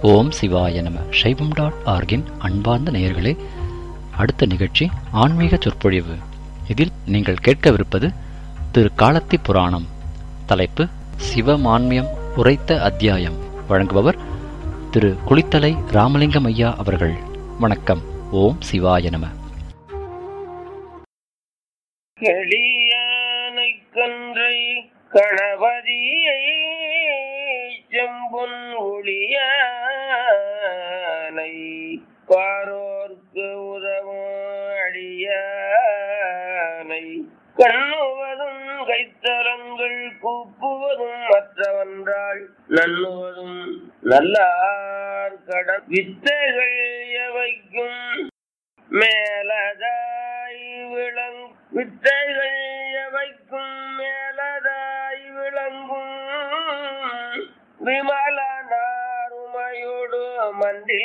ஓம் சிவாய நம சைவம் டாட் ஆர்கின் அன்பார்ந்த நேயர்களே அடுத்த நிகழ்ச்சி ஆன்மீக சொற்பொழிவு இதில் நீங்கள் கேட்கவிருப்பது திரு காலத்தி புராணம் தலைப்பு சிவமான்மியம் உரைத்த அத்தியாயம் வழங்குபவர் திரு குளித்தலை ராமலிங்கம் ஐயா அவர்கள் வணக்கம் ஓம் சிவாய நம எளியானை கன்றை கணபதியை செம்பொன் ஒளியானை பாரோர்க்கு உதவும் அடியானை கண்ணுவதும் கைத்தலங்கள் கூப்புவதும் மற்றவன்றாள் நண்ணுவதும் நல்லார் கடன் வித்தைகள் எவைக்கும் மேலதாய் விளங் வித்தைகள் எவைக்கும் மேலதாய் விளங்கும் விமலனாருமையோடு மண்டி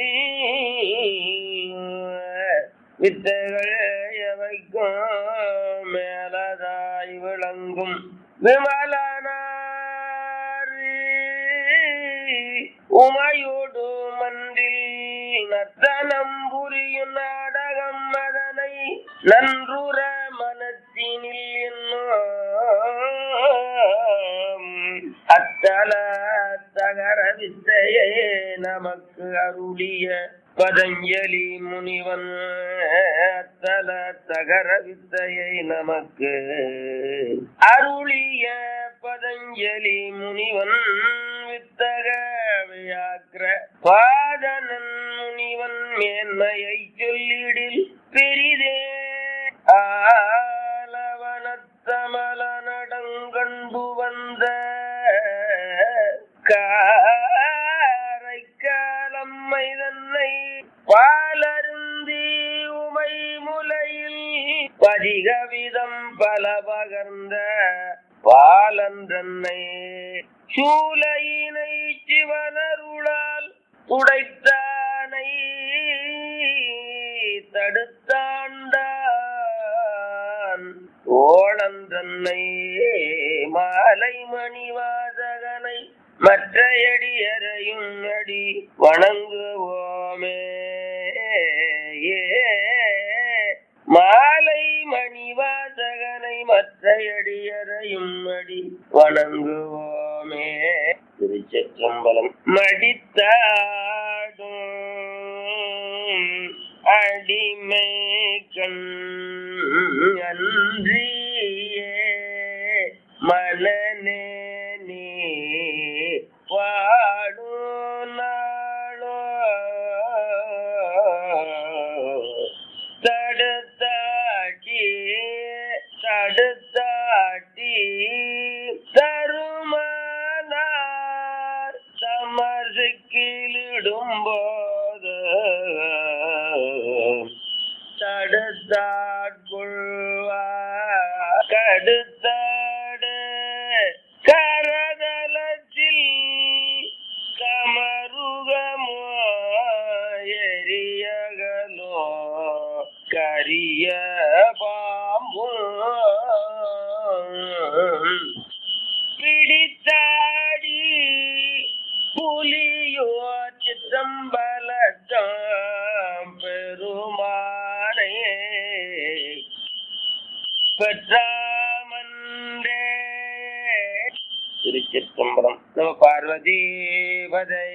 வித்தைகள் எவைக்கும் மேலதாய் விளங்கும் விமலனார் உமையோடு மன்றில் நத்தனம் புரியும் நாடகம் அதனை நன்றுற மனத்தினில் என்னும் அத்தல தகர வித்தையே நமக்கு அருளிய பதஞ்சலி முனிவன் அத்தல தகர வித்தையை நமக்கு அருளிய பதஞ்சலி முனிவன் வித்தக வியாக்கிர பாதனன் முனிவன் மேன்மையை சொல்லிடில் பெரிதே ஆலவனத்தமல நடங்கண்டு வந்த காரை காலம்மை தன்னை பாலருந்தி உமை முலையில் பதிகவிதம் பல பகர்ந்த பாலன் தன்னை சூலையினை சிவனருளால் உடைத்தானை தடுத்தாண்டான் ஓணன் தன்னை மாலை மணிவாதகனை மற்ற அடியறையும் அடி வணங்குவோமே ஏ மாலை மணிவாசகனை மற்ற அடியறையும் அடி வணங்குவோமே திருச்சம்பலம் மடித்தாடும் அடிமை கண் அன்றியே மனநே நீ பாடும் நாளோ தடுத்தாட்டி தடுத்தாட்டி தருமனார் சமர்சிக்கிலிடும் போது தடுத்தாட்கொள்வார் கடுத்தாடு கரதலத்தில் கமருகமோ எரியகலோ கரிய பாம்பு பிடித்தாடி புலியோ சித்தம்பலம் பெருமானே பெற்றாமன்றே திருச்சிற்றம்பலம் நம பார்வதி பதை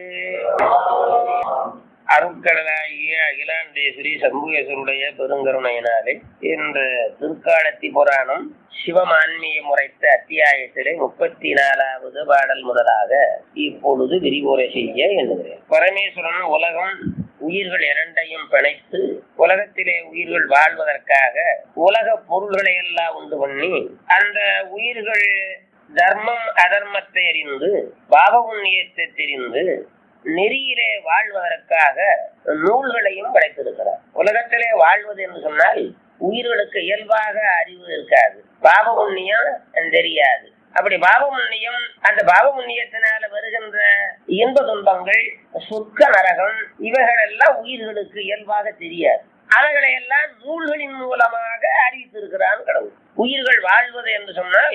அருட்கடலாகிய அகிலாண்டேஸ்வரி சண்முகேஸ்வருடைய பெருங்கருணையினாலே இந்த திருக்காலத்தி புராணம் சிவமான்மிய முறைத்த அத்தியாயத்திலே முப்பத்தி நாலாவது பாடல் முதலாக இப்பொழுது விரிவுரை செய்ய எண்ணுகிறேன் பரமேஸ்வரன் உலகம் உயிர்கள் இரண்டையும் பிணைத்து உலகத்திலே உயிர்கள் வாழ்வதற்காக உலக பொருள்களை எல்லாம் உண்டு பண்ணி அந்த உயிர்கள் தர்மம் அதர்மத்தை அறிந்து பாப புண்ணியத்தை தெரிந்து நெறியிலே வாழ்வதற்காக நூல்களையும் படைத்திருக்கிறார் உலகத்திலே வாழ்வது என்று சொன்னால் உயிர்களுக்கு இயல்பாக அறிவு இருக்காது பாப புண்ணியம் தெரியாது அப்படி பாப புண்ணியம் அந்த பாப புண்ணியத்தினால வருகின்ற இன்ப துன்பங்கள் சொர்க்க நரகம் இவைகள் எல்லாம் உயிர்களுக்கு இயல்பாக தெரியாது அவைகளை எல்லாம் நூல்களின் மூலமாக அறிவித்திருக்கிறான் கடவுள் உயிர்கள் வாழ்வது என்று சொன்னால்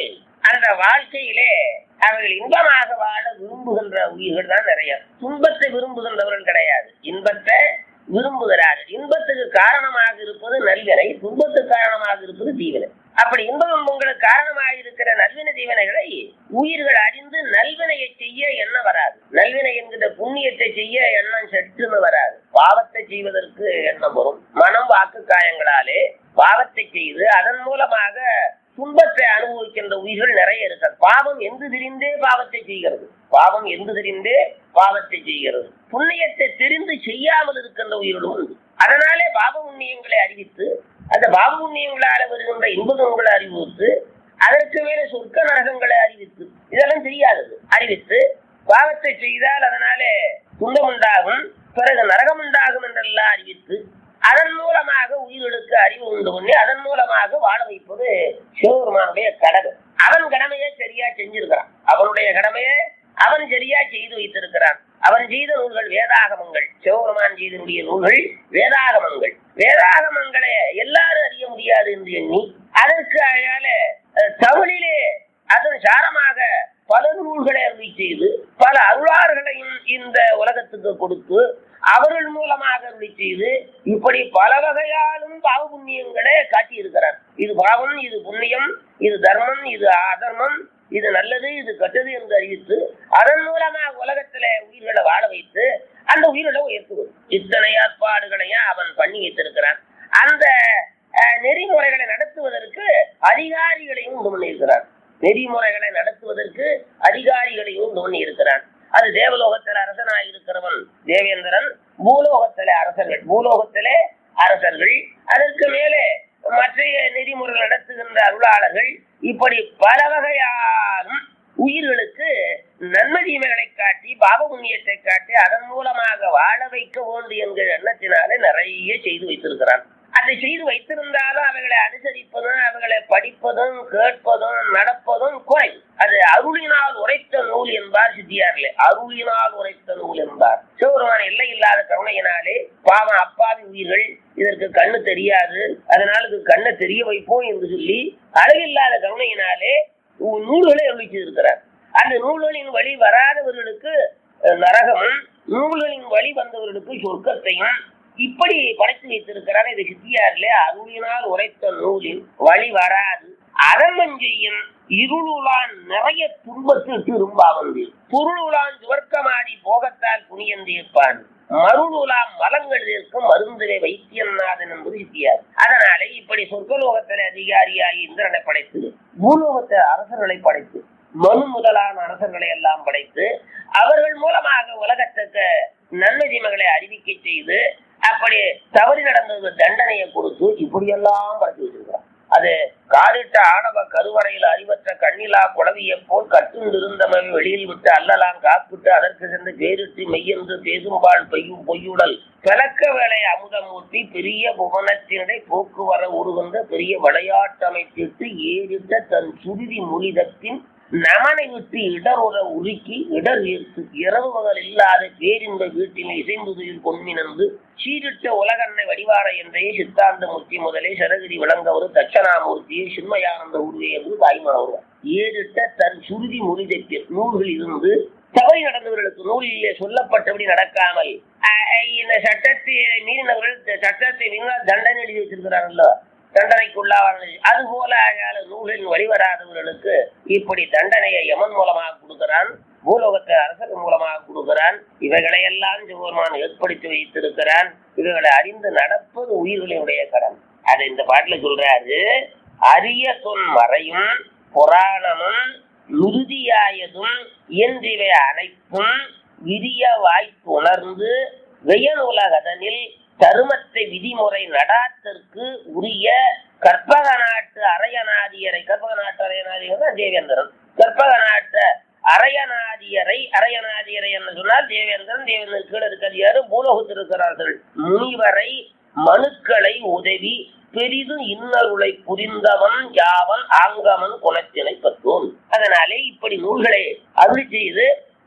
அந்த வாழ்க்கையிலே அவர்கள் இன்பமாக வாழ விரும்புகின்ற உயிர்கள் தான் நிறைய துன்பத்தை விரும்புகின்றவர்கள் கிடையாது இன்பத்தை விரும்புகிறார்கள் இன்பத்துக்கு காரணமாக இருப்பது நல்வினை துன்பத்துக்கு காரணமாக இருப்பது தீவினை அப்படி இன்பம் உங்களுக்கு காரணமாக இருக்கிற நல்வினை தீவினைகளை உயிர்கள் அறிந்து நல்வினையை செய்ய எண்ணம் வராது நல்வினை என்கிற புண்ணியத்தை செய்ய எண்ணம் சற்றுன்னு வராது பாவத்தை செய்வதற்கு எண்ணம் வரும் மனம் வாக்கு காயங்களாலே பாவத்தை செய்து அதன் மூலமாக துன்பத்தை அனுபவிக்கின்ற உயிர்கள் நிறைய இருக்கிறது பாவம் எந்து தெரிந்தே பாவத்தை செய்கிறது பாவம் எந்து தெரிந்தே பாவத்தை செய்கிறது புண்ணியத்தை தெரிந்து செய்யாமல் இருக்கின்ற உயிர்களும் உண்டு அதனாலே பாவ புண்ணியங்களை அறிவித்து அந்த பாவ புண்ணியங்களால வருகின்ற இன்பங்களை அறிவித்து அதற்கு மேலே சொர்க்க நரகங்களை அறிவித்து இதெல்லாம் தெரியாதது அறிவித்து பாவத்தை செய்தால் அதனாலே துன்பம் உண்டாகும் பிறகு நரகம் உண்டாகும் என்றெல்லாம் அறிவித்து அதன் மூலமாக உயிர்களுக்கு அறிவு உண்டு பண்ணி அதன் மூலமாக வாழ வைப்பது சிவபெருமானுடைய கடமை அவன் கடமையை சரியா செஞ்சிருக்கிறான் அவனுடைய கடமையை அவன் சரியா செய்து வைத்திருக்கிறான் அவன் செய்த நூல்கள் வேதாகமங்கள் சிவபெருமான் செய்தனுடைய நூல்கள் வேதாகமங்கள் வேதாகமங்களை எல்லாரும் அறிய முடியாது என்று எண்ணி அதற்கு அழகால அஹ், தமிழிலே அதன் சாரமாக பல நூல்களை அருளி செய்து பல அருளார்களையும் இந்த உலகத்துக்கு கொடுத்து அவர்கள் மூலமாக அருளி செய்து இப்படி பல வகையாலும் பாவ புண்ணியங்களை காட்டி இருக்கிறார் இது பாவம் இது புண்ணியம் இது தர்மம் இது அதர்மம் இது நல்லது இது கெட்டது என்று அறிவித்து அதன் மூலமாக உலகத்துல உயிர்களை வாழ வைத்து அந்த உயிர்களை உயர்த்துவது இத்தனை ஏற்பாடுகளையும் அவன் பண்ணி வைத்திருக்கிறான் அந்த அஹ், நெறிமுறைகளை நடத்துவதற்கு அதிகாரிகளையும் உண்டு பண்ணியிருக்கிறான் நெறிமுறைகளை நடத்துவதற்கு அதிகாரிகளையும் உண்டு பண்ணியிருக்கிறான் அது தேவலோகத்தில் அரசனாய் இருக்கிறவன் தேவேந்திரன் பூலோகத்திலே அரசர்கள் பூலோகத்திலே அரசர்கள் அதற்கு மேலே மற்ற நெறிமுறை நடத்துகின்ற அருளாளர்கள் இப்படி பல வகையாலும் உயிர்களுக்கு நன்மை தீமைகளை காட்டி பாப புண்ணியத்தை காட்டி அதன் மூலமாக வாழ வைக்க வேண்டும் என்கிற எண்ணத்தினாலே நிறைய செய்து வைத்திருக்கிறான் அதை செய்து வைத்திருந்தாலும் அவைகளை அனுசரிப்பதும் அவைகளை படிப்பதும் கேட்பதும் நடப்பதும் குறை அது அருளினால் உரைத்த நூல் என்பார் சித்தியாரிலே அருளினால் உரைத்த நூல் என்பார் சிவபெருமான் எல்லை இல்லாத கருணையினாலே பாவம் அப்பாவி உயிர்கள் இதற்கு கண்ணு தெரியாது அதனால இது கண்ணை தெரிய வைப்போம் என்று சொல்லி அழகில்லாத கருணையினாலே நூ- நூல்களை அருளிச்சிருக்கிறார் அந்த நூல்களின் வழி வராதவர்களுக்கு அஹ், நரகமும் நூல்களின் வழி வந்தவர்களுக்கு சொர்க்கத்தையும் இப்படி படைத்து வைத்திருக்கிறார் இது சித்தியாரிலே அருளினால் உரைத்த நூலில் வழி வராது அறமஞ்செய்யும் இருளுலான் நிறைய துன்பத்தில் திரும்பாவந்து பொருளுலான் சுவர்க்கமாடி போகத்தால் புனியந்திருப்பான் மருளுலாம் மலங்கள் இருக்கும் மருந்துரை வைத்தியநாதன் என்பது சித்தியார் அதனாலே இப்படி சொர்க்கலோகத்தில் அதிகாரியாகி இந்திரனை படைத்து பூலோகத்தை அரசர்களை படைத்து மனு முதலான அரசர்களை எல்லாம் படைத்து அவர்கள் மூலமாக உலகத்துக்கு நன்மை தீமைகளை அறிவிக்க செய்து அப்படி தவறி நடந்தது தண்டனையை கொடுத்து இப்படியெல்லாம் படைத்து வச்சிருக்கிறார் அது காடிட்ட ஆணவ கருவறையில் அறிவற்ற கண்ணிலா குளவியை போல் கட்டுண்டிருந்தவன் வெளியில் விட்டு அல்லலாம் காப்பிட்டு அதற்கு சென்று பேரிட்டு மெய்யென்று பேசும்பால் பெய்யும் பொய்யுடல் பிளக்க வேலை அமுதம் ஊட்டி பெரிய புவனத்தினடை போக்குவர உருகின்ற பெரிய விளையாட்டமைத்திட்டு ஏறிட்ட தன் சுருதி முனிதத்தின் நமனை விட்டு இடருற உருக்கி இடர் ஏற்று இரவு பகல் இல்லாத பேரின்ப வீட்டில் இசைந்துதுயில் பொன்மினந்து சீரிட்ட உலகன்னை வடிவார என்றே சித்தாந்த மூர்த்தி முதலே சரகிரி விளங்கவர் தட்சணாமூர்த்தியை சின்மயானந்த உருவே என்று தாய்மாவர் ஏறிட்ட தன் சுருதி முறிதத்தில் நூல்கள் இருந்து தவறி நடந்தவர்களுக்கு நூலிலே சொல்லப்பட்டபடி நடக்காமல் அஹ், இந்த சட்டத்தை மீறினவர்கள் இந்த சட்டத்தை மீறினா தண்டனை எழுதி வச்சிருக்கிறார்களோ தண்டனைக்குள்ளாவார்கள் அது போல அயால நூலின் வழிவராதவர்களுக்கு இப்படி தண்டனையை யமன் மூலமாக கொடுக்கிறான் பூலோகத்தை அரசர் மூலமாக கொடுக்கிறான் இவைகளை எல்லாம் சிவபெருமான் ஏற்படுத்தி வைத்திருக்கிறான் இவைகளை அறிந்து நடப்பது உயிர்களினுடைய கடன் அதை இந்த பாட்டுல சொல்றாரு அரிய சொன் மறையும் புராணமும் மிருதியாயதும் இயன்றிவை அனைத்தும் விரிய வாய்ப்புணர்ந்து வெயனுலகதனில் தருமத்தை விதிமுறை நடாத்தற்கு உரிய கற்பக நாட்டு அரையநாதியரை கற்பக நாட்டு அரையநாதியர் தான் தேவேந்திரன் கற்பக நாட்டு அரையநாதியரை அரையநாதியரை என்று சொன்னால் தேவேந்திரன் தேவேந்திரன் கீழே இருக்கிறது யாரு பூலோகத்தில் இருக்கிறார்கள் முனிவரை மனுக்களை உதவி பெரிதும் இன்னருளை புரிந்தவன் யாவன் ஆங்கவன் குணத்தினை பற்றோன் அதனாலே இப்படி நூல்களை அருளி செய்து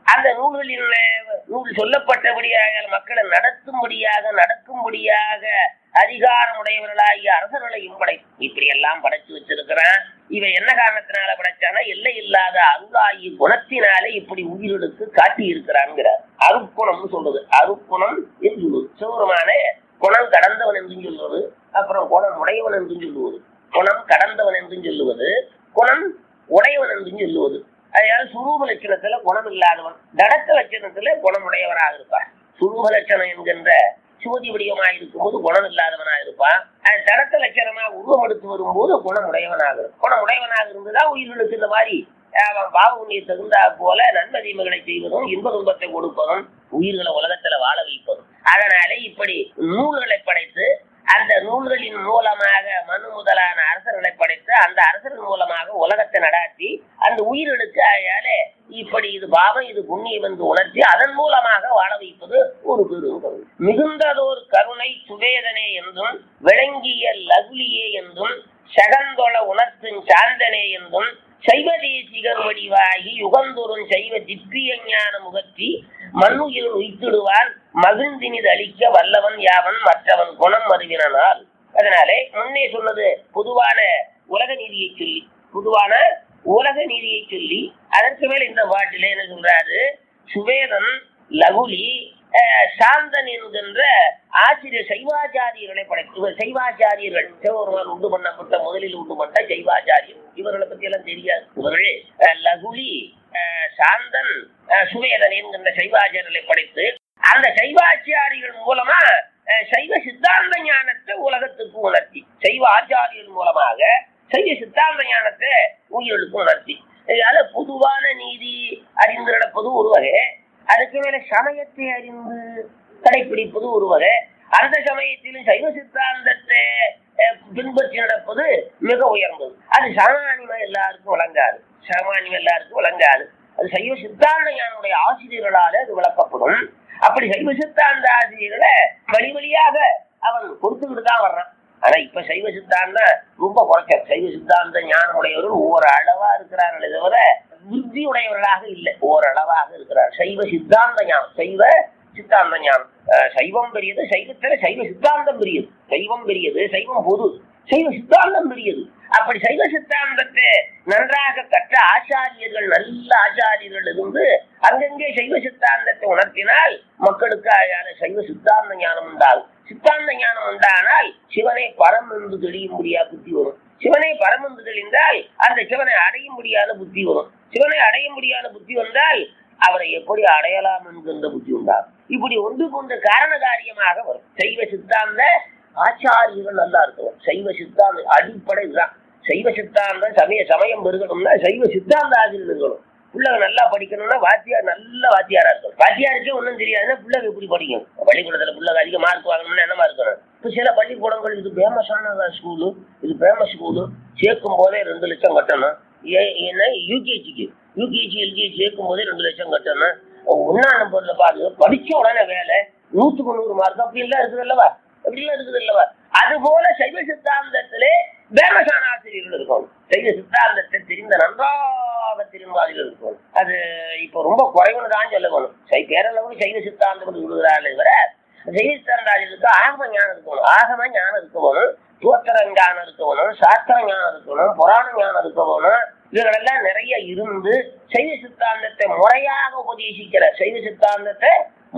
அந்த நூல்களின் அஹ், நூல் சொல்லப்பட்டபடியாக மக்களை நடத்தும்படியாக நடக்கும்படியாக அதிகாரமுடையவர்களாகிய அரசர்களையும் படை இப்படி எல்லாம் படைச்சு வச்சிருக்கிறான் இவன் என்ன காரணத்தினால படைச்சானா எல்லை இல்லாத அருளாகி குணத்தினாலே இப்படி உயிரெடுத்து காட்டி இருக்கிறான்ங்கிறார் அருக்குணம்னு சொல்றது அருக்குணம் என்று சொல்லுவது சிவருமானே குணம் கடந்தவன் என்று சொல்வது அப்புறம் குணம் உடையவன் என்று சொல்லுவது குணம் கடந்தவன் என்று சொல்லுவது குணம் உடையவன் என்று சொல்லுவது அதனால சுரூப லட்சணத்துல குணம் இல்லாதவன் தடத்த லட்சணத்துல குணமுடையவனாக இருப்பான் சுரூப லட்சணம் என்கின்ற சுமதி வடிவமாக இருக்கும்போது குணம் இல்லாதவனாக இருப்பான் அது தடத்த லட்சணமாக உருவம் எடுத்து வரும்போது குணமுடையவனாக இருக்கும் குணமுடையவனாக இருந்துதான் உயிர்களுக்கு இந்த மாதிரி அஹ், அவன் பாவ புண்ணிய தகுந்தா போல நன்மை தீமைகளை செய்வதும் இன்ப துன்பத்தை கொடுப்பதும் உயிர்களை உலகத்துல வாழ வைப்பதும் அதனால இப்படி நூல்களை படைத்து அந்த நூல்களின் மூலமாக மனு முதலான அரசர்களை படைத்து அந்த அரசர்கள் மூலமாக உலகத்தை நடாத்தி அந்த உயிர்களுக்கு அயால இப்படி இது பாவம் இது புண்ணியம் என்று உணர்த்தி அதன் மூலமாக வாழ வைப்பது ஒரு பெரும் கருணை மிகுந்ததோர் கருணை சுவேதனே என்றும் விளங்கிய லகுலியே என்றும் சகந்தொள உணர்த்தும் சாந்தனே என்றும் சைவ தேசிகர் வடிவாகி யுகந்தோறும் சைவ திப்பிய ஞான முகத்தி மண்ணுயிர் உய்த்திடுவான் மகிழ்ந்தினிது அளிக்க வல்லவன் யாவன் மற்றவன் குணம் அறிவினால் அதனாலே முன்னே சொன்னது பொதுவான உலக நீதியை சொல்லி பொதுவான உலக நீதியை சொல்லி அதற்கு மேல் இந்த பாட்டிலே என்ன சொல்றாரு சுவேதன் லகுலி அஹ், சாந்தன் என்கின்ற ஆசிரியர் சைவாச்சாரியர்களை படைத்து இவர் சைவாச்சாரியர்கள் சிவபெருமான் உண்டு பண்ணப்பட்ட முதலில் உண்டு பண்ண சைவாச்சாரியர் இவர்களை பத்தி எல்லாம் தெரியாது இவர்கள் அஹ், லகுலி அஹ், சாந்தன் அஹ், சுவேதன் என்கின்ற சைவாச்சாரியர்களை படைத்து அந்த சைவாச்சாரிகள் மூலமா அஹ், சைவ சித்தாந்த ஞானத்தை உலகத்துக்கு உணர்த்தி சைவ ஆச்சாரியர்கள் மூலமாக சைவ சித்தாந்த ஞானத்தை உயிர்களுக்கு உணர்த்தி அதனால பொதுவான நீதி அறிந்து நடப்பது ஒரு வகை அதுக்கு மேல சமயத்தை அறிந்து கடைபிடிப்பது ஒரு வகை அந்த சமயத்திலும் சைவ சித்தாந்தத்தை அஹ், பின்பற்றி நடப்பது மிக உயர்ந்தது அது சாமானியம் எல்லாருக்கும் வழங்காது சாமானியம் எல்லாருக்கும் வழங்காது அது சைவ சித்தாந்த ஞானுடைய ஆசிரியர்களால அது விளக்கப்படும் அப்படி சைவ சித்தாந்த ஆசிரியர்களை வழி வழியாக அவன் கொடுத்துக்கிட்டு தான் வர்றான் ஆனா இப்ப சைவ சித்தாந்தம் ரொம்ப குறைச்ச சைவ சித்தாந்த ஞானம் உடையவர்கள் ஒவ்வொரு அளவா இருக்கிறார்களே தவிர புத்தி உடையவர்களாக இல்லை ஓரளவாக இருக்கிறார் சைவ சித்தாந்த ஞானம் சைவ சித்தாந்த ஞானம் அஹ் சைவம் பெரியது சைவத்துல சைவ சித்தாந்தம் பெரியது சைவம் பெரியது சைவம் பொது சைவ சித்தாந்தம் பெரியது அப்படி சைவ சித்தாந்தத்தை நன்றாக கற்ற ஆச்சாரியர்கள் நல்ல ஆச்சாரியர்கள் இருந்து அங்கங்கே சைவ சித்தாந்தத்தை உணர்த்தினால் மக்களுக்கு அயால சைவ சித்தாந்த ஞானம் உண்டாகும் சித்தாந்த ஞானம் உண்டானால் சிவனை பரம் என்று தெளிய முடியாத புத்தி வரும் சிவனை பரம் என்று தெளிந்தால் அந்த சிவனை அடைய முடியாத புத்தி வரும் சிவனை அடைய முடியாத புத்தி வந்தால் அவரை எப்படி அடையலாம் என்கின்ற புத்தி உண்டாகும் இப்படி ஒன்று கொண்டு காரண காரியமாக வரும் சைவ சித்தாந்த ஆச்சாரியர்கள் நல்லா இருக்கணும் சைவ சித்தாந்த அடிப்படை இதுதான் சைவ சித்தாந்தம் சமய சமயம் பெருகணும்னா சைவ சித்தாந்த ஆசிரியர் இருக்கணும் பிள்ளைங்க நல்லா படிக்கணும்னா வாத்தியார் நல்ல வாத்தியாரா இருக்கணும் வாத்தியாருக்கே ஒன்றும் தெரியாதுன்னா பிள்ளைங்க எப்படி படிக்கும் பள்ளிக்கூடத்துல பிள்ளைங்க அதிக மார்க் வாங்கணும்னா என்னமா இருக்கணும் இப்போ சில பள்ளிக்கூடங்கள் இது ஃபேமஸான ஸ்கூலு இது ஃபேமஸ் ஸ்கூலு சேர்க்கும் போதே ரெண்டு லட்சம் கட்டணும் ஏ- என்ன யூகேஜிக்கு யூகேஜி எல்கேஜி சேர்க்கும் போதே ரெண்டு லட்சம் கட்டணும் ஒன்னாம் நம்பர்ல பாருங்க படிச்ச உடனே வேலை நூற்றுக்கு நூறு மார்க் அப்படிலாம் இருக்குது அல்லவா அப்படிலாம் இருக்குது அல்லவா அது போல சைவ சித்தாந்தத்திலே பேமசான ஆசிரியர்கள் இருக்கணும் சைவ சித்தாந்தத்தை தெரிந்த நன்றாக தெரிந்த ஆசிரியர்கள் இருக்கணும் அது இப்போ ரொம்ப குறைவுன்னு தான் சொல்லணும் சை பேரளவு சைவ சித்தாந்தம் சொல்லுகிறார்கள் இவர சைவ சித்தாந்த ஆசிரியருக்கு ஆகம ஞானம் இருக்கணும் ஆகம ஞானம் இருக்கணும் தோத்திர ஞானம் இருக்கணும் சாஸ்திர ஞானம் இருக்கணும் புராண ஞானம் இருக்கணும் இவர்களெல்லாம் நிறைய இருந்து சைவ சித்தாந்தத்தை முறையாக உபதேசிக்கிற சைவ சித்தாந்தத்தை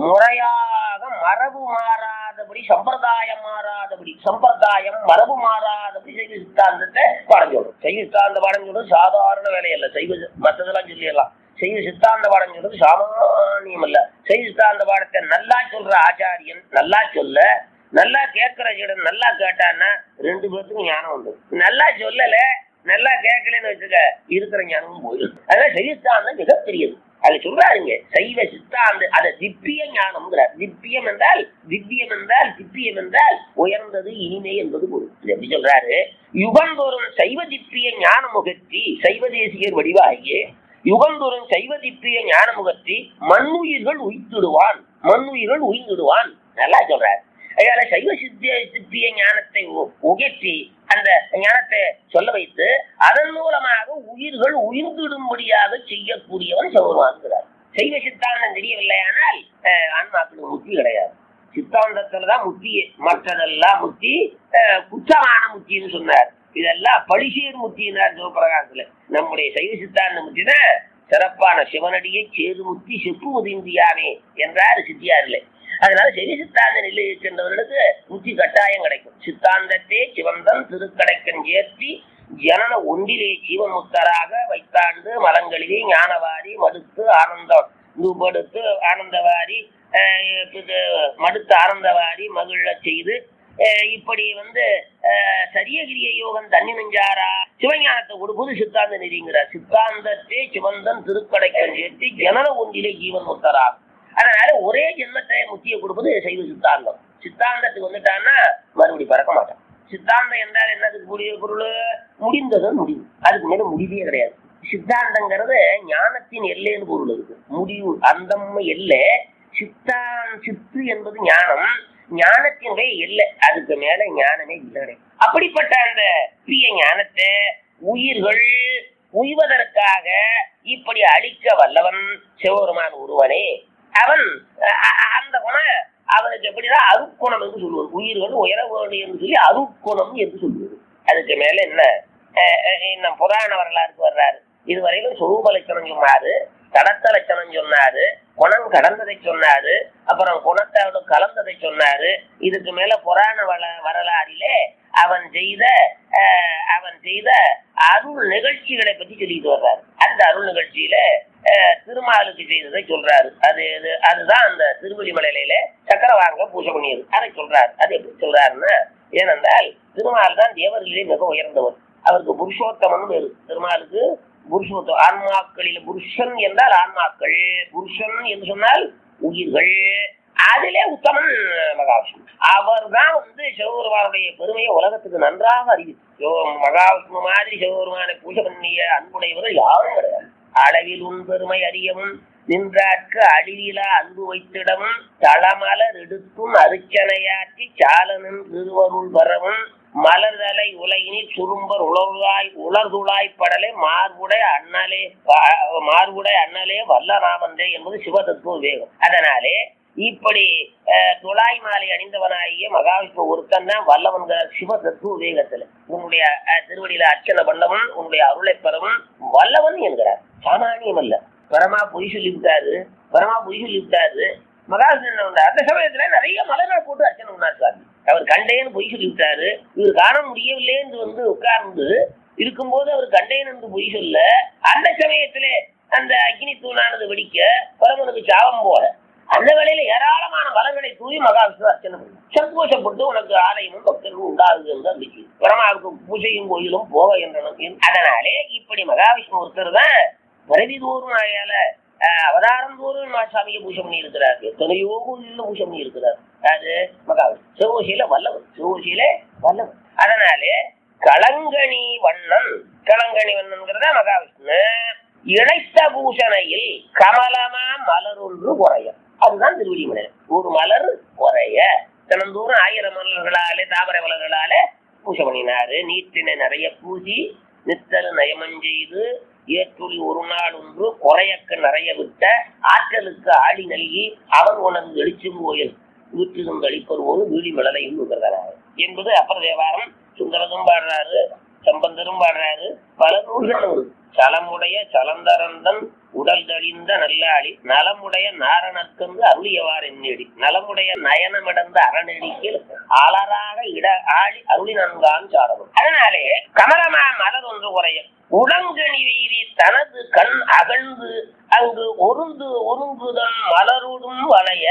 முறையாக மரபு மாறாதபடி சம்பிரதாயம் மாறாதபடி சம்பிரதாயம் மரபு மாறாதபடி சைவ சித்தாந்தத்தை பாடம் சொல்லும் சைவ சித்தாந்த பாடம் சொல்றது சாதாரண வேலை அல்ல சைவ சி- மத்ததெல்லாம் சொல்லிடலாம் சைவ சித்தாந்த பாடம் சொல்றது சாமானியம் அல்ல சைவ சித்தாந்த பாடத்தை நல்லா சொல்ற ஆச்சாரியன் நல்லா சொல்ல நல்லா கேட்கிற சீடன் நல்லா கேட்டான்னா ரெண்டு பேர்த்துக்கும் ஞானம் உண்டு நல்லா சொல்லல நல்லா கேட்கலன்னு வச்சுக்க இருக்கிற ஞானமும் போயிடும் அதனால சைவ சித்தாந்தம் மிகப்பெரியது அது சொல்றாருங்க சைவ சித்தாந்த அத திப்பிய ஞானம்ங்கிறார் திப்பியம் என்றால் திவ்யம் என்றால் திப்பியம் என்றால் உயர்ந்தது இனிமை என்பது பொருள் இது எப்படி சொல்றாரு யுகந்தோறும் சைவ திப்பிய ஞான முகத்தி சைவ தேசியர் வடிவாகிய யுகந்தோறும் சைவ திப்பிய ஞான முகத்தி மண்ணுயிர்கள் உய்த்திடுவான் மண்ணுயிர்கள் உயிர்ந்திடுவான் நல்லா சொல்றாரு அதனால சைவ சித்திய சித்திய ஞானத்தை உ- உயர்த்தி அந்த ஞானத்தை சொல்ல வைத்து அதன் மூலமாக உயிர்கள் உயிர்ந்திடும்படியாக செய்யக்கூடியவன் சிவபெருமான்கிறார் சைவ சித்தாந்தம் தெரியவில்லையானால் அஹ், ஆன்மாக்களுக்கு முக்தி கிடையாது சித்தாந்தத்துலதான் முக்தி மற்றதெல்லாம் முக்தி அஹ், குற்றமான முக்தின்னு சொன்னார் இதெல்லாம் பழிசேர் முக்தினார் சிவபிரகாசத்துல நம்முடைய சைவ சித்தாந்த முக்தி தான் சிறப்பான சிவனடியை சேது முக்தி செப்பு முதிந்தியாமே என்றார் சித்தியாரில் அதனால சைவ சித்தாந்த நிலையை சென்றவர்களுக்கு முக்தி கட்டாயம் கிடைக்கும் சித்தாந்தத்தே சிவந்தன் திருக்கடைக்கன் ஏற்றி ஜனன ஒன்றிலே ஜீவமுத்தராக வைத்தாண்டு மலங்களிலே ஞானவாரி மடுத்து ஆனந்தம் நுபடுத்து ஆனந்தவாரி அஹ், இது மடுத்து ஆனந்தவாரி மகிழச் செய்து அஹ், இப்படி வந்து அஹ், சரியகிரிய யோகம் தண்ணி நெஞ்சாரா சிவஞானத்தை கொடுப்பது சித்தாந்த நெறிங்கிறார் சித்தாந்தத்தே சிவந்தன் திருக்கடைக்கன் ஏற்றி ஜனன ஒன்றிலே ஜீவன் முத்தராக அதனால ஒரே ஜென்மத்தை முக்கிய கொடுப்பது சைவ சித்தாந்தம் சித்தாந்தத்துக்கு வந்துட்டான்னா மறுபடி பறக்க மாட்டான் சித்தாந்தம் என்றால் என்னதுக்கு கூடிய பொருள் முடிந்தது முடிவு அதுக்கு மேல முடிவே கிடையாது சித்தாந்தங்கிறது ஞானத்தின் எல்லைன்னு பொருள் இருக்கு முடிவு அந்தம் எல்லை சித்தான் சித்து என்பது ஞானம் ஞானத்தினுடைய எல்லை அதுக்கு மேல ஞானமே இல்லை கிடையாது. அப்படிப்பட்ட அந்த பிரிய ஞானத்தை உயிர்கள் உய்வதற்காக இப்படி அழிக்க வல்லவன் சிவபெருமான் ஒருவனே அவன் அ- அ- அந்த குணம் அவனுக்கு எப்படின்னா அருக்குணம் என்று சொல்லுவது உயிர்கள் உயர வேண்டும் என்று சொல்லி அருக்குணம் என்று சொல்லுவது அதுக்கு மேல என்ன அஹ் அஹ் இன்னும் புராண வரலாறுக்கு வர்றாரு இதுவரையிலும் சொரூப லட்சணம் சொன்னாரு கடத்த லட்சணம் சொன்னாரு குணம் கடந்ததை சொன்னாரு அப்புறம் குணத்தோட கலந்ததை சொன்னாரு இதுக்கு மேல புராண வள வரலாறிலே அவன் செய்த அஹ், அவன் செய்த அருள் நிகழ்ச்சிகளை பத்தி சொல்லிட்டு வர்றாரு அந்த அருள் நிகழ்ச்சியில அஹ், திருமாலுக்கு செய்ததை சொல்றாரு அது இது அதுதான் அந்த திருவள்ளிமலையில சக்கர வாங்க பூஜை பண்ணியது அதை சொல்றாரு அது எப்படி சொல்றாருன்னா ஏனென்றால் திருமால் தான் தேவர்களிலே மிக உயர்ந்தவர் அவருக்கு புருஷோத்தமன் பேரு திருமாலுக்கு புருஷோத்தம் ஆன்மாக்களில் புருஷன் என்றால் ஆன்மாக்கள் புருஷன் என்று சொன்னால் உயிர்கள் அதிலே உத்தமன் மகாவிஷ்ணு அவர் தான் வந்து சிவபெருமானுடைய பெருமையை உலகத்துக்கு நன்றாக அறிவித்து சிவ- மகாவிஷ்ணு மாதிரி சிவபெருமானை பூஜை பண்ணிய அன்புடையவர்கள் யாரும் கிடையாது அளவில் உன் பெருமை அறியவும் நின்றார்க்கு அழிவிலா அன்பு வைத்திடவும் தளமலர் எடுத்தும் அருச்சனையாற்றி சாலனின் திருவருள் பெறவும் மலர்தலை உலகினில் சுரும்பர் உலர்வாய் உலர்துளாய் படலை மார்புடை அண்ணலே ப- மார்புடை அண்ணலே வல்லராமந்தே என்பது சிவதத்துவ விவேகம் அதனாலே இப்படி அஹ், துளாய் மாலை அணிந்தவனாகிய மகாவிஷ்ணு ஒருத்தன் தான் வல்லவன்கிற சிவ தத்துவ விவேகத்துல உன்னுடைய அஹ், திருவடியில அர்ச்சனை பண்ணவன் உன்னுடைய அருளை பெறவன் வல்லவன் என்கிறார் சாமானியம் அல்ல பரமா பொய் சொல்லி விட்டாரு பரமா பொய் சொல்லி விட்டாரு மகாவிஷ்ணு என்ன பண்றாரு? அந்த சமயத்துல நிறைய மலர்கள் போட்டு அர்ச்சனை பண்ணார் சுவாமி அவர் கண்டேன்னு பொய் சொல்லி விட்டாரு இவர் காண முடியவில்லை என்று வந்து உட்கார்ந்து இருக்கும்போது அவர் கண்டேன் என்று பொய் சொல்ல அந்த சமயத்திலே அந்த அக்னி தூணானது வெடிக்க பரமனுக்கு சாபம் போல அந்த வேளையில ஏராளமான மலர்களை தூவி மகாவிஷ்ணு அர்ச்சனை பண்ணார். சந்தோஷப்பட்டு உனக்கு ஆலயமும் பக்தர்களும் உண்டாகுது என்று அறிவிச்சு பரமாவுக்கு பூஜையும் கோயிலும் போக என்றனும் அதனாலே இப்படி மகாவிஷ்ணு ஒருத்தர் தான் பிறவி தோறும் ஆயால அஹ், அவதாரம் தோறும் சாமியை பூஜை பண்ணி இருக்கிறார் எத்தனையோ கோயில்ல பூஜை பண்ணி இருக்கிறார் அது மகாவிஷ்ணு சிவகோசியில வல்லவன் சிவகோசியில வல்லவன் அதனாலே களங்கணி வண்ணன் களங்கணி வண்ணன்கிறத மகாவிஷ்ணு இழைத்த பூஷணையில் கமலமா மலர் ஒன்று குறைய அதுதான் திருவடிமலை ஒரு மலர் குறைய தினந்தோறும் ஆயிரம் மலர்களாலே தாமரை மலர்களாலே பூஜை பண்ணினாரு நீட்டினை நிறைய பூசி நித்தல் நயமஞ்செய்து ஏற்றுளி ஒரு நாள் ஒன்று குறையக்க நிறைய விட்ட ஆற்றலுக்கு ஆடி நல்கி அவன் உனது வெளிச்சம் கோயில் வீட்டிலும் கழிப்பர் ஒரு வீடி மலரையும் நுகர்கிறார் என்பது அப்பர் தேவாரம் சுந்தரதும் பாடுறாரு சம்பந்தரும் பாடுறாரு பல நூல்களும் இருக்கு. சலமுடைய சலந்தரந்தன் உடல் தழிந்த நல்லாளி நலமுடைய நாரணக்கந்து அருளியவார் என்னடி நலமுடைய நயனமிடந்த அறநெடிக்கில் ஆளராக இட ஆளி அருளி நன்கான் சாடவும் அதனாலே கமலமா மலர் ஒன்று குறைய உடங்கணி வீதி தனது கண் அகழ்ந்து அங்கு ஒருந்து ஒருங்குதன் மலருடும் வளைய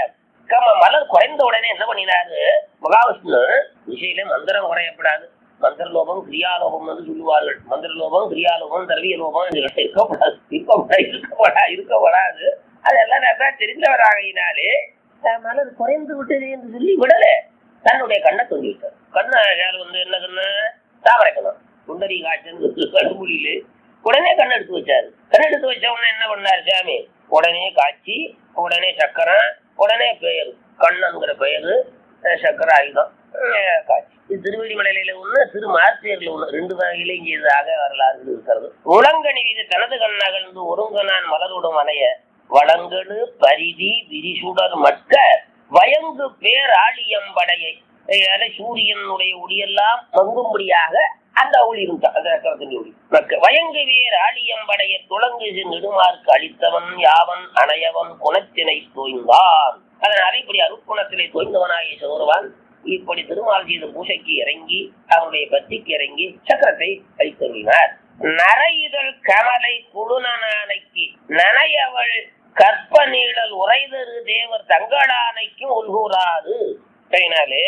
கம மலர் குறைந்த உடனே என்ன பண்ணினாரு மகாவிஷ்ணு விஷயில மந்திரம் குறையப்படாது மந்திரலோகம் கிரியாலோகம் என்று சொல்லுவார்கள் மந்திரலோகம் கிரியாலோகம் திரவிய லோகம் இதெல்லாம் இருக்கக்கூடாது இருக்கக்கூடாது இருக்கப்படா இருக்கப்படாது அதெல்லாம் நல்லா தெரிந்தவராகினாலே அஹ், மலர் குறைந்து விட்டது என்று சொல்லி விடல தன்னுடைய கண்ணை தொங்கி விட்டார் கண்ணை யார் வந்து என்ன கண்ணு தாமரை கண்ணம் சுண்டரி காய்ச்சல் கடுமொழியில உடனே கண் எடுத்து வச்சாரு கண் எடுத்து வச்ச உடனே என்ன பண்ணாரு சாமி உடனே காய்ச்சி உடனே சக்கரம் உடனே பெயர் கண்ணன்கிற பெயரு அஹ், சக்கர ஆயுதம் அஹ், காய்ச்சி இது திருவடிமலையில ஒண்ணு திரு மார்த்தியர்ல ஒண்ணு ரெண்டு வகையிலையும் செய்ததாக வரலாறு இருக்கிறது உலங்கணி இது தனது கண்ணகழ்ந்து ஒருங்க நான் மலருடும் அணைய வளங்கடு பரிதி விரிசுடர் மட்க வயங்கு பேர் ஆழியம்படையை அஹ் சூரியனுடைய ஒளியெல்லாம் மங்கும்படியாக அந்த ஒளி இருந்தான் அந்த சக்கரத்தின் ஒளி மக்க வயங்கு வேர் ஆழியம்படைய துளங்கு நெடுமார்க்கு அளித்தவன் யாவன் அணையவன் குணத்தினை தோய்ந்தான் அதனால இப்படி அருட்குணத்திலே தோய்ந்தவனாகிய சோறுவான் இப்படி திருமால் செய்த பூசைக்கு இறங்கி அவனுடைய பக்திக்கு இறங்கி சக்கரத்தை அளித்தருளினார் நரையுதல் கமலை குழுனனானைக்கு நனையவள் கற்ப நீழல் உரைதரு தேவர் தங்களானைக்கும் உள்கூறாது அதனாலே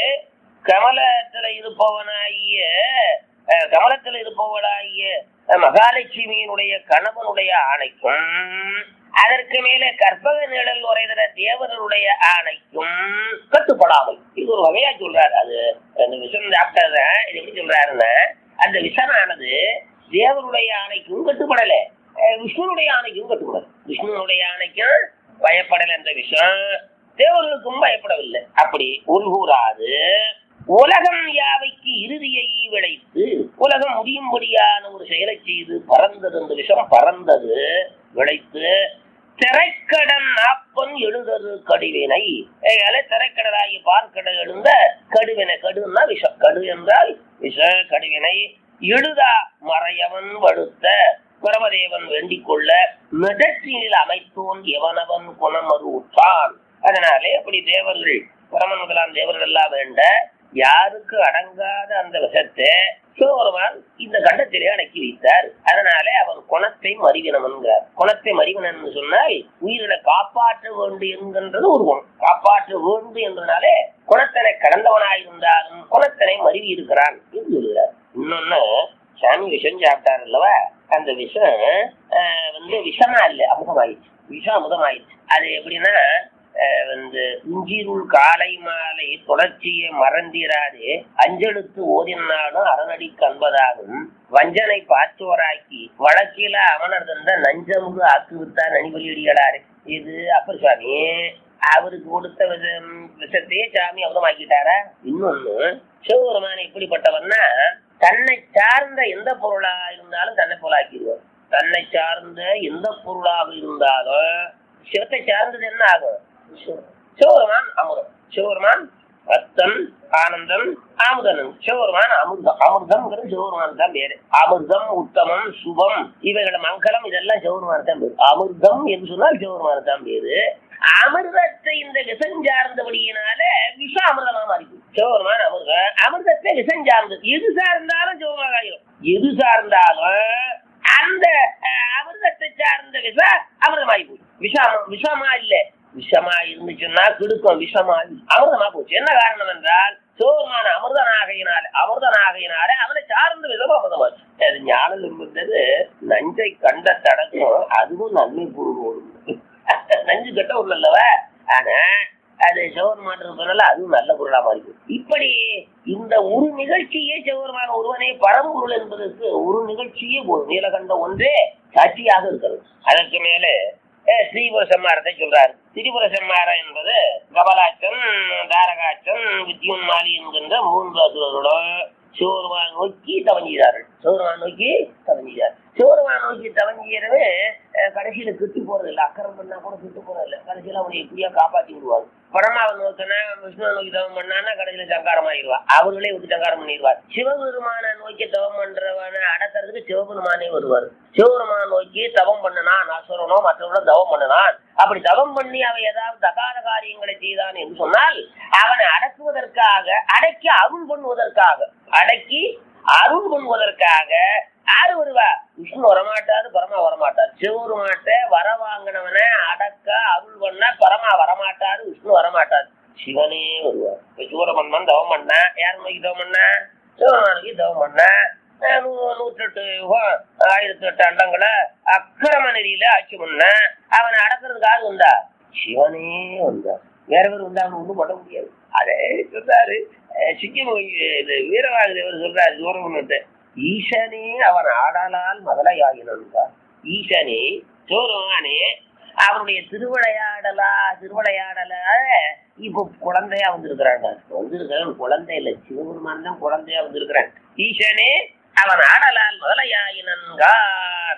கமலத்துல இருப்பவனாகிய அஹ், கமலத்துல இருப்பவளாகிய அஹ், மகாலட்சுமியினுடைய கணவனுடைய ஆணைக்கும் அதற்கு மேலே கற்பக நிழல் உரைதர தேவர்களுடைய ஆணைக்கும் கட்டுப்படாமல் இது ஒரு வகையா சொல்றாரு அது அந்த விஷம் சாப்பிட்டத இது எப்படி சொல்றாருன்னா அந்த விஷமானது தேவருடைய ஆணைக்கும் கட்டுப்படல அஹ், விஷ்ணுனுடைய ஆணைக்கும் கட்டுப்படல விஷ்ணுனுடைய ஆணைக்கும் பயப்படல அந்த விஷம் தேவர்களுக்கும் பயப்படவில்லை அப்படி உள்கூறாது உலகம் யாவைக்கு இறுதியை விளைத்து உலகம் முடியும்படியான ஒரு செயலை செய்து பறந்தது அந்த விஷம் பறந்தது விளைத்து திரைக்கடன் நாப்பன் எழுதரு கடுவினை ஏகால திரைக்கடலாகி பார்க்கடல் எழுந்த கடுவினை கடுன்னா விஷம் கடு என்றால் விஷ கடுவினை எழுதா மறையவன் வடுத்த பரமதேவன் வேண்டிக் கொள்ள மிடற்றினில் அமைத்தோன் எவனவன் குணமறு உற்றான் அதனாலே அப்படி தேவர்கள் பரமன் முதலாம் தேவர்கள் எல்லாம் வேண்ட யாருக்கு அடங்காத அந்த விஷத்தை சிவபெருமான் இந்த கண்டத்திலே அடக்கி வைத்தார் அதனாலே அவன் குணத்தை மறிவினம் என்கிறார் குணத்தை மறிவினன் சொன்னால் உயிரினை காப்பாற்ற வேண்டும் என்கின்றது ஒரு குணம் காப்பாற்ற வேண்டும் என்பதனாலே குணத்தினை கடந்தவனாயிருந்தாலும் குணத்தினை மருவி இருக்கிறான் என்று சொல்கிறார் இன்னொன்னு சாமி விஷம் சாப்பிட்டார் அல்லவா அந்த விஷம் ஆஹ், வந்து விஷமா இல்ல அமுதமாயிடுச்சு விஷம் அமுதமாயிடுச்சு அது எப்படின்னா ஆஹ், வந்து இஞ்சிருள் காலை மாலை தொடர்ச்சியை மறந்திராதே அஞ்செழுத்து ஓதினாலும் அரணடி கண்பதாகும் வஞ்சனை பாச்சோராக்கி வழக்கில அவனர் தந்த நஞ்சமுகு ஆக்கு வித்தார் நனிபலியடிகளாரு இது அப்பர் சுவாமி அவருக்கு கொடுத்த விஷம் விஷத்தையே சாமி அவதமாக்கிட்டாரா இன்னொன்னு சிவபெருமான் எப்படிப்பட்டவன்னா தன்னை சார்ந்த எந்த பொருளா இருந்தாலும் தன்னை போலாக்கிடுவார் தன்னை சார்ந்த எந்த பொருளாக இருந்தாலும் சிவத்தை சார்ந்தது என்ன ஆகும் சிவ- சிவபெருமான் அமுதம் சிவபெருமான் அத்தன் ஆனந்தம் ஆமுதனம் சிவபெருமான் அமிர்தம் அமிர்தம்ங்கிறது சிவபெருமான் தான் பேரு அமிர்தம் உத்தமம் சுபம் இவைகள் மங்களம் இதெல்லாம் சிவபெருமான் தான் பேரு அமிர்தம் என்று சொன்னால் சிவபெருமான் தான் பேரு அமிர்தத்தை இந்த விஷம் சார்ந்தபடியினால விஷ அமிர்தமா மாறிக்கும் சிவபெருமான் அமிர்த அமிர்தத்தை விஷம் சார்ந்தது எது சார்ந்தாலும் சிவமாக ஆயிரும் எது சார்ந்தாலும் அந்த அஹ், அமிர்தத்தை சார்ந்த விஷ அமிர்தமாகி போச்சு விஷம் விஷமா இல்ல விஷமா இருந்துச்சுன்னா கிடுக்கும் விஷமா அமிர்தமா போச்சு என்ன காரணம் என்றால் சிவபெருமான அமிர்தனாகையினால அமிர்தனாகையினால அவனை சார்ந்த விதம் அமிர்தமாச்சு அது ஞானம் இருந்தது நஞ்சை கண்ட தடக்கும் அதுவும் நன்மை பூர்வம் நஞ்சு கெட்ட பொருள் அல்லவா ஆனா அது சிவபெருமான் இருப்பதனால அதுவும் நல்ல பொருளா மாறி இப்படி இந்த ஒரு நிகழ்ச்சியே சிவபெருமான ஒருவனே பரம்பொருள் என்பதற்கு ஒரு நிகழ்ச்சியே போதும் நீலகண்ட ஒன்றே சாட்சியாக இருக்கிறது அதற்கு மேலே அஹ், ஸ்ரீபுர சம்மாரத்தை சொல்றாரு திரிபுர சம்மாரம் என்பது கபலாச்சன் தாரகாச்சன் வித்யுன்மாலி என்கின்ற மூன்று அசுரர்களும் சிவருமான் நோக்கி தவஞ்சிறார்கள் சிவருமான் நோக்கி தவஞ்சிறார் சிவருமான் நோக்கி தவஞ்சியறவே கடைசியில கிட்டு போறது இல்ல அக்கறம் பண்ணா கூட கிட்டு போறது இல்ல கடைசியில அவனை எப்படியா காப்பாத்தி விடுவாங்க பரமாவை நோக்கினா விஷ்ணுவை நோக்கி தவம் பண்ணான்னா கடைசியில சங்காரம் ஆயிடுவா அவர்களே விட்டு சங்காரம் பண்ணிடுவார் சிவபெருமான நோக்கி தவம் பண்றவனை அடக்கிறதுக்கு சிவபெருமானே வருவார் சிவபெருமான நோக்கி தவம் பண்ணனான் அசுரனோ மற்றவனோ தவம் பண்ணனான் அப்படி தவம் பண்ணி அவன் ஏதாவது தகாத காரியங்களை செய்தான் என்று சொன்னால் அவனை அடக்குவதற்காக அடக்கி அருள் பண்ணுவதற்காக அடக்கி அருள் பண்ணுவதற்காக யாரு வருவா விஷ்ணு வரமாட்டாரு பரமா வரமாட்டார் சிவருமாட்ட வர வாங்கினவனை அடக்க அருள் பண்ண பரமா வரமாட்டாரு விஷ்ணு வரமாட்டார் சிவனே வருவார் இப்ப சூரமன்மன் தவம் பண்ணா யார் நோக்கி தவம் பண்ணா சிவனாருக்கு தவம் பண்ணா அஹ் நூ- நூற்றெட்டு யுகம், ஆயிரத்தி எட்டு அண்டங்களை அக்கிரம நெறியில ஆட்சி பண்ண அவனை அடக்கிறதுக்கு ஆள் வந்தா சிவனே வந்தார் வேற பேர் வந்தா அவன் ஒண்ணும் பண்ண முடியாது அதே சொல்றாரு அஹ் சிக்கிம் இது வீரவாகுதேவர் சொல்றாரு சூரமன்ட்டு ஈசனே அவன் ஆடலால் முதலையாகினார் ஈசனே சோருமானே அவருடைய திருவிளையாடலா திருவிளையாடல இப்போ குழந்தையா வந்திருக்கிறாங்க வந்திருக்கிறவன் குழந்தை இல்ல சிவபெருமான் தான் குழந்தையா வந்திருக்கிறான் ஈசனே அவன் ஆடலால் முதலையாயினன்கான்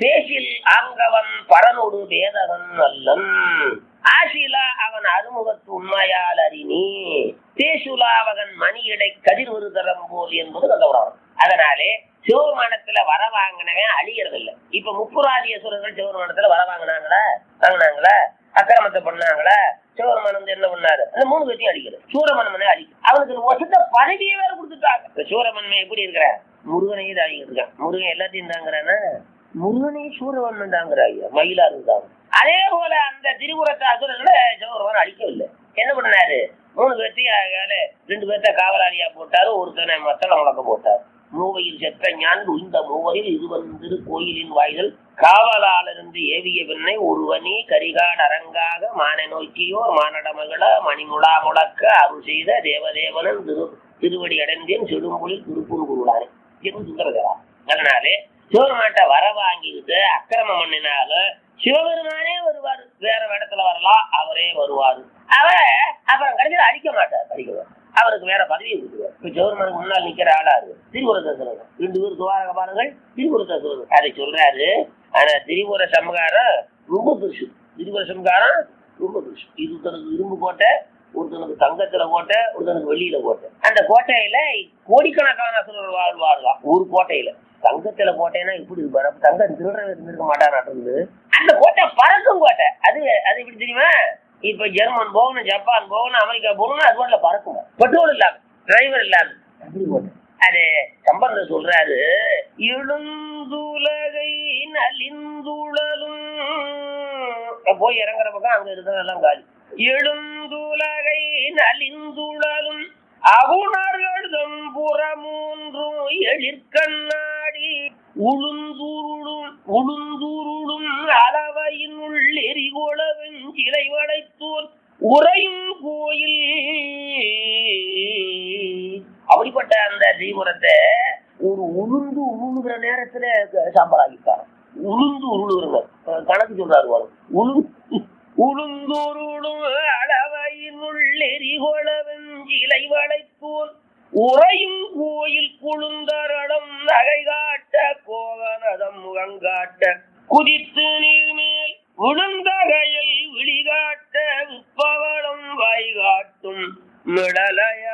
பேசில் ஆங்கவன் பரனொடு வேதகன் அல்லன் ஆசிலா அவன் அருமுகத்து உண்மையால் அறினி தேசுலாவகன் மணியடை கதிர்வரு தரம் போல் என்பது நல்லவராகும் அதனாலே சிவபெருமானத்துல வர வாங்கினவன் அழியறது இல்ல இப்ப முப்புராதியசுரர்கள் சிவபெருமானத்துல வர வாங்கினாங்களா வாங்கினாங்களா அக்கிரமத்தை பண்ணாங்களா சிவபெருமானம் வந்து என்ன பண்ணாரு அந்த மூணு பேர்த்தையும் அடிக்கிறது சூரமன்மனை அடிக்கும் அவனுக்கு வசத்த பதவியே வேற கொடுத்துட்டாங்க இப்ப சூரமன்மன் எப்படி இருக்கிற முருகனையும் தாங்கிட்டு இருக்கான் முருகன் எல்லாத்தையும் தாங்குறானா முருகனையும் சூரமன்மன் தாங்குறாங்க மயிலா இருந்தாங்க அதே போல அந்த திரிபுரத்தை அசுரர்களை சிவபெருமான் அழிக்கவில்லை என்ன பண்ணாரு மூணு பேர்த்தையும் ஆகையால ரெண்டு பேர்த்த காவலாளியா போட்டாரு ஒருத்தனை மத்தள முழக்க போட்டார் மூவையில் செத்த ஞான் உய்ந்த மூவரில் இருவந்திரு கோயிலின் வாய்தல் காவலாளருந்து ஏவிய பெண்ணை ஒருவனே கரிகால் அரங்காக மானை நோக்கியோர் மானடமகள மணிமுழா முழக்க அருள் செய்த தேவதேவனன் திரு திருவடி அடைந்தேன் செடும்புலி திருப்பூர் குருளானே என்று சுந்தரகரா அதனாலே சிவபெருமாட்ட வர வாங்கிக்கிட்டு அக்கிரமம் பண்ணினால சிவபெருமானே வருவார் வேற இடத்துல வரலாம் அவரே வருவார் அவர் அப்புறம் கடைசியில் அடிக்க மாட்டார் அடிக்க மாட்டார் அவருக்கு வேற பதவி கொடுக்குவார் இப்ப சிவபெருமானுக்கு முன்னால் நிக்கிற ஆளாரு திரிபுரத்தசுரர் ரெண்டு பேர் துவாரக பாருங்கள் திரிபுரத்தசுரர் அதை சொல்றாரு ஆனா திரிபுர சமகாரம் ரொம்ப பெருசு திரிபுர சமகாரம் ரொம்ப பெருசு இது ஒருத்தனுக்கு இரும்பு கோட்டை ஒருத்தனுக்கு தங்கத்துல கோட்டை ஒருத்தனுக்கு வெள்ளியில கோட்டை அந்த கோட்டையில கோடிக்கணக்கான அசுரர்கள் வாழ்வார்களாம் ஒரு கோட்டையில தங்கத்துல கோட்டைன்னா இப்படி இருப்பாரு அப்ப தங்கம் திருட இருந்திருக்க மாட்டான்னு அந்த கோட்டை பறக்கும் கோட்டை அது அது எப்படி தெரியுமா இப்ப ஜெர்மன் போகணும் ஜப்பான் போகணும் அமெரிக்கா போகணும் அது போல பறக்கும் பெட்ரோல் இல்லாம டிரைவர் இல்லாம அப்படி கோட்டை அது சம்பந்தம் சொல்றாரு இழுந்துலகை நலிந்துழலும் போய் இறங்குற பக்கம் அங்க இருக்கிறதெல்லாம் காலி எழுந்துலகை நலிந்துழலும் அவுணர்களும் புறமூன்றும் எழிற்கண்ணாடி உளுந்தூருளும் உளுந்தூருளும் அளவையினுள் எரிகோளவன் சிலை வளைத்தோர் உறையும் கோயில் அப்படிப்பட்ட அந்த தீபுரத்தை ஒரு உளுந்து உருளுகிற நேரத்துல சாம்பல் ஆகிட்டாங்க உளுந்து உருளுகிறங்க கணக்கு சொல்றாரு வரும் உளுந்து உளுந்தூருளும் அளவையினுள் எரிகோளவன் சிலை வளைத்தோர் உறையும் கோயில் குழுந்தரடம் நகை காட்ட கோவனதம் முகங்காட்ட குதித்து நீர்மேல் விழுந்தகையில் விழிகாட்ட விப்பவளம் வாய் காட்டும் மிடலையாமே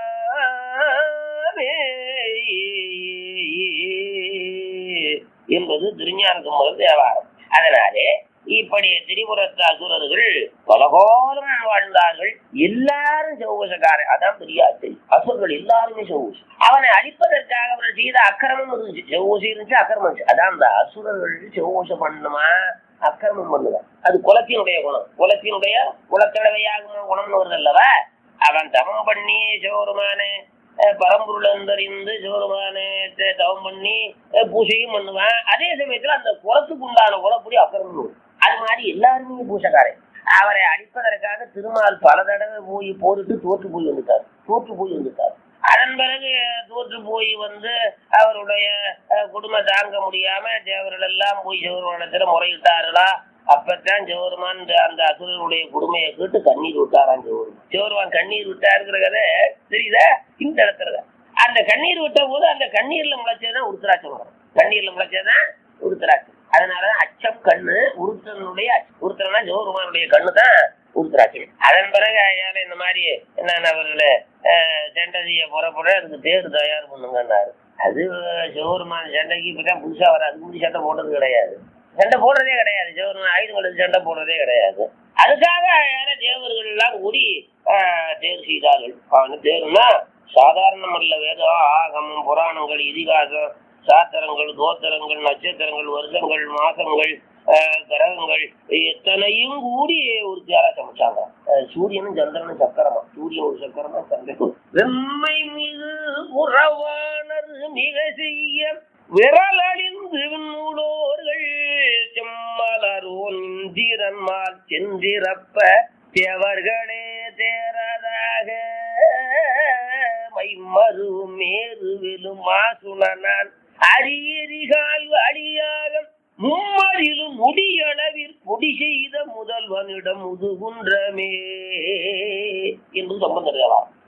என்பது திருஞான முதல் தேவாரம் அதனாலே இப்படி திரிபுரத்து அசுரர்கள் பலகாலம் வாழ்ந்தார்கள் எல்லாரும் செவ்வசக்காரன் அதான் பெரிய ஆச்சரியம் அசுரர்கள் எல்லாருமே செவ்வசி அவனை அழிப்பதற்காக அவர்கள் செய்த அக்கிரமம் இருந்துச்சு செவ்வசி இருந்துச்சு அக்கிரமம் இருந்துச்சு அதான் அந்த அசுரர்கள் செவ்வசம் பண்ணுமா அக்கிரமம் பண்ணுவான் அது குலத்தினுடைய குணம் குலத்தினுடைய குலத்தடவையாகும் குணம்னு வருது அல்லவா அவன் தவம் பண்ணி சிவருமானே பரம்பொருள் அந்தறிந்து சிவருமானே தவம் பண்ணி பூஜையும் பண்ணுவான் அதே சமயத்துல அந்த குலத்துக்கு உண்டான குலப்படி அக்கிரமம் அது மாதிரி எல்லாருமே பூசக்காரன் அவரை அடிப்பதற்காக திருமால் பல தடவை போய் போட்டுட்டு தோற்று போய் வந்துட்டார் தோற்று போய் வந்துட்டார் அதன் பிறகு தோற்று போய் வந்து அவருடைய குடும்ப தாங்க முடியாம தேவர்கள் எல்லாம் போய் சிவருமானத்துல முறையிட்டார்களா அப்பத்தான் சிவருமான் அந்த அசுரனுடைய கொடுமையை கேட்டு கண்ணீர் விட்டாராம் சிவருமான் சிவருமான் கண்ணீர் விட்டாருங்கிற கதை தெரியுதா இந்த இடத்துல அந்த கண்ணீர் விட்ட போது அந்த கண்ணீர்ல முளைச்சதுதான் உருத்தராட்சம் வரும் கண்ணீர்ல முளைச்சதுதான் உருத்தராட்சம் அதனாலதான் அச்சம் கண்ணு உருத்தனுடைய உருத்தனா ஜோருமானுடைய கண்ணு தான் உருத்தராட்சம் அதன் பிறகு ஐயால இந்த மாதிரி என்னென்ன அவர்களே சண்டதிய புறப்பட அதுக்கு தேர் தயார் பண்ணுங்கன்னாரு அது ஜோருமான சண்டைக்கு இப்பதான் புதுசா வர அதுக்கு முன்னாடி சண்டை போட்டது கிடையாது சண்டை போடுறதே கிடையாது ஜோருமான் ஆயுதங்களுக்கு சண்டை போடுறதே கிடையாது அதுக்காக யார தேவர்கள் எல்லாம் கூடி தேர் செய்தார்கள் அவனு தேர்னா சாதாரணம் அல்ல வேதம் ஆகமம் புராணங்கள் இதிகாசம் சாத்திரங்கள் கோத்திரங்கள் நட்சத்திரங்கள் வருஷங்கள் மாசங்கள் கிரகங்கள் எத்தனையும் கூடி ஒரு தியாரா சமைச்சாங்க சூரியனும் சந்திரனும் சக்கரமா சூரியன் ஒரு சக்கரமா சந்திரன் வெம்மை மிகு புறவானர் மிக செய்ய விரல் அழிந்து விண்ணூலோர்கள் செம்மலரோன் இந்திரன்மார் சென்றிரப்ப தேவர்களே தேரதாக மைமரு மேருவிலும் மாசுணனான் அரியரிகால் அழியாக மும்மரிலும் முடியளவில் பொடி செய்த முதல்வனிடம் முதுகுன்றமே என்று சம்பந்தம்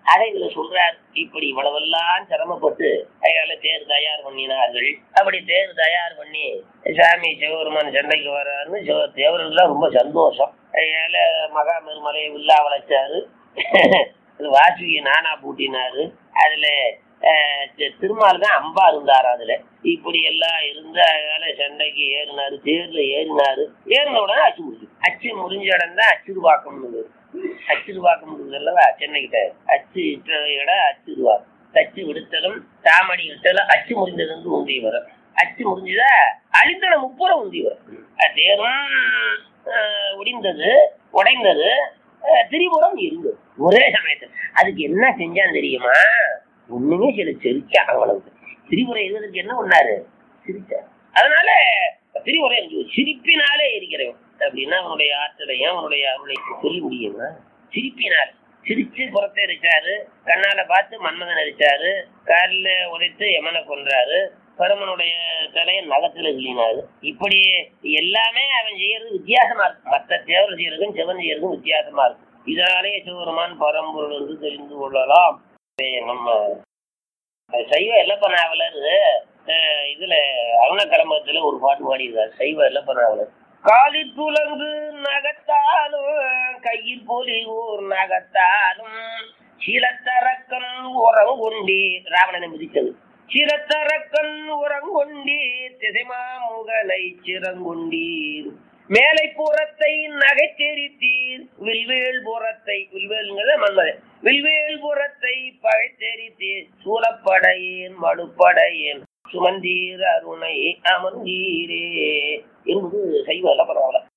அதை இதுல சொல்றார் இப்படி இவ்வளவெல்லாம் சிரமப்பட்டு அதனால தேர் தயார் பண்ணினார்கள் அப்படி தேர் தயார் பண்ணி சாமி சிவபெருமான் சண்டைக்கு வர்றாருன்னு சிவ தேவர்கள்லாம் ரொம்ப சந்தோஷம் அதனால மகாமெருமலையை வில்லா வளைச்சாரு வாசுகி நானா பூட்டினாரு அதுல அஹ், தி- திருமால் தான் அம்பா இருந்தாரு அதுல இப்படி எல்லாம் இருந்து அதனால சண்டைக்கு ஏறினாரு தேர்ல ஏறினாரு ஏறின உடனே அச்சு முடிஞ்சு அச்சு முடிஞ்ச இடம் தான் அச்சுருவாக்கம்னு அச்சுருவாக்கம் அல்லவா சென்னைக்கிட்ட அச்சு இட்ட இடம் அச்சுருவாக்கம் தச்சு விடுத்தலும் தாமடி விட்டலும் அச்சு முடிந்தது உந்தி வரும் அச்சு முடிஞ்சதா அழித்தன முப்புறம் உந்தி வரும் அஹ் தேரும் அஹ், ஒடிந்தது உடைந்தது அஹ், திரிபுரம் இருந்தது ஒரே சமயத்தில் அதுக்கு என்ன செஞ்சான் தெரியுமா ஒண்ணுமே சில சிரிச்சான் அவ்வளவு திரிபுரம் இருந்ததுக்கு என்ன பண்ணாரு சிரிச்சார் அதனால திரிபுரம் இருக்கு சிரிப்பினாலே இருக்கிறவன் அப்படின்னா அவனுடைய ஆற்றலையும் அவனுடைய அருளை சொல்ல முடியுமா சிரிப்பினால் சிரிச்சு புறத்தை எரிச்சாரு கண்ணால பார்த்து மன்மதன் எரிச்சாரு காலில் உடைத்து யமனை கொன்றாரு பரமனுடைய தலையை நகத்துல கிளினாரு இப்படி எல்லாமே அவன் செய்யறது வித்தியாசமா இருக்கு மற்ற தேவர் செய்யறதுக்கும் சிவன் செய்யறதுக்கும் வித்தியாசமா இருக்கு இதனாலே சிவபெருமான் பரம்பொருள் என்று தெரிந்து கொள்ளலாம் இது நம்ம சைவ எல்லப்ப நாவலர் அஹ், இதுல அருண கிளம்பத்துல ஒரு பாட்டு பாடியிருக்கார் சைவ எல்லப்ப நாவலர் காலி துலங்கு நகத்தாலும் கையில் போலி ஊர் நகத்தாலும் சிலத்தரக்கன் உறங்கொண்டி ராவணனை மிதித்தது சிரத்தரக்கன் உறங்கொண்டி திசைமா முகலை சிறங்கொண்டீர் மேலை புறத்தை நகைத்தெரித்தீர் வில்வேல் புறத்தை வில்வேல்ங்கிறத மன்மதன் வில்வேல் புறத்தை பகைத்தெரித்தீர் சூழப்படையேன் மடுப்படையேன் சுமந்தீர் அருணை அமர்ந்தீரே என்பது சைவ பரவாயில்ல